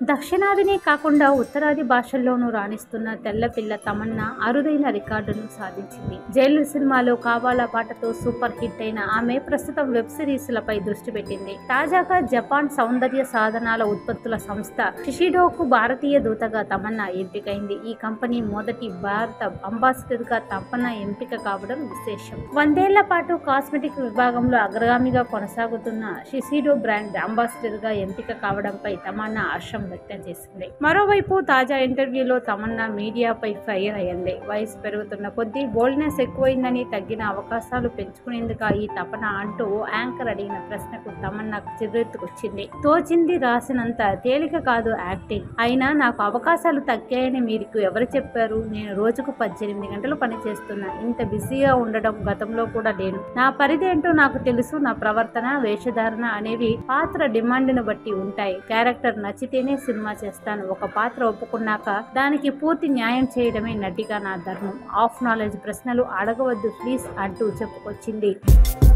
దక్షిణాదినే కాకుండా ఉత్తరాది భాషల్లోనూ రాణిస్తున్న తెల్లపిల్ల తమన్నా అరుదైన రికార్డును సాధించింది జైలు సినిమాలో కావాలా పాటతో సూపర్ హిట్ అయిన ఆమె ప్రస్తుతం వెబ్ సిరీస్లపై దృష్టి పెట్టింది తాజాగా జపాన్ సౌందర్య సాధనాల ఉత్పత్తుల సంస్థ షిషిడోకు భారతీయ దూతగా తమన్నా ఎంపికైంది ఈ కంపెనీ మొదటి భారత అంబాసిడర్ గా తమన్నా ఎంపిక కావడం విశేషం వందేళ్ల పాటు కాస్మెటిక్ విభాగంలో అగ్రగామిగా కొనసాగుతున్న షిసిడో బ్రాండ్ అంబాసిడర్ గా ఎంపిక కావడంపై తమన్నా హర్షం వ్యక్తం చేసింది మరోవైపు తాజా ఇంటర్వ్యూలో తమన్నా మీడియాపై ఫైర్ అయ్యింది వయసు పెరుగుతున్న కొద్దీ బోల్డ్నెస్ ఎక్కువైందని తగ్గిన అవకాశాలు పెంచుకునేందుకు ఈ తపన అంటూ యాంకర్ అడిగిన ప్రశ్నకు తమన్నాకు చిరెత్తుకొచ్చింది తోచింది రాసినంత తేలిక కాదు యాక్టింగ్ అయినా నాకు అవకాశాలు తగ్గాయని మీకు ఎవరు చెప్పారు నేను రోజుకు పద్దెనిమిది గంటలు పనిచేస్తున్నా ఇంత బిజీగా ఉండడం గతంలో కూడా లేను నా పరిధి ఏంటో నాకు తెలుసు నా ప్రవర్తన వేషధారణ అనేవి పాత్ర డిమాండ్ను బట్టి ఉంటాయి క్యారెక్టర్ నచ్చితేనే సినిమా చేస్తాను ఒక పాత్ర ఒప్పుకున్నాక దానికి పూర్తి న్యాయం చేయడమే నటిగా నా ధర్మం ఆఫ్ నాలెడ్జ్ ప్రశ్నలు అడగవద్దు ప్లీజ్ అంటూ చెప్పుకొచ్చింది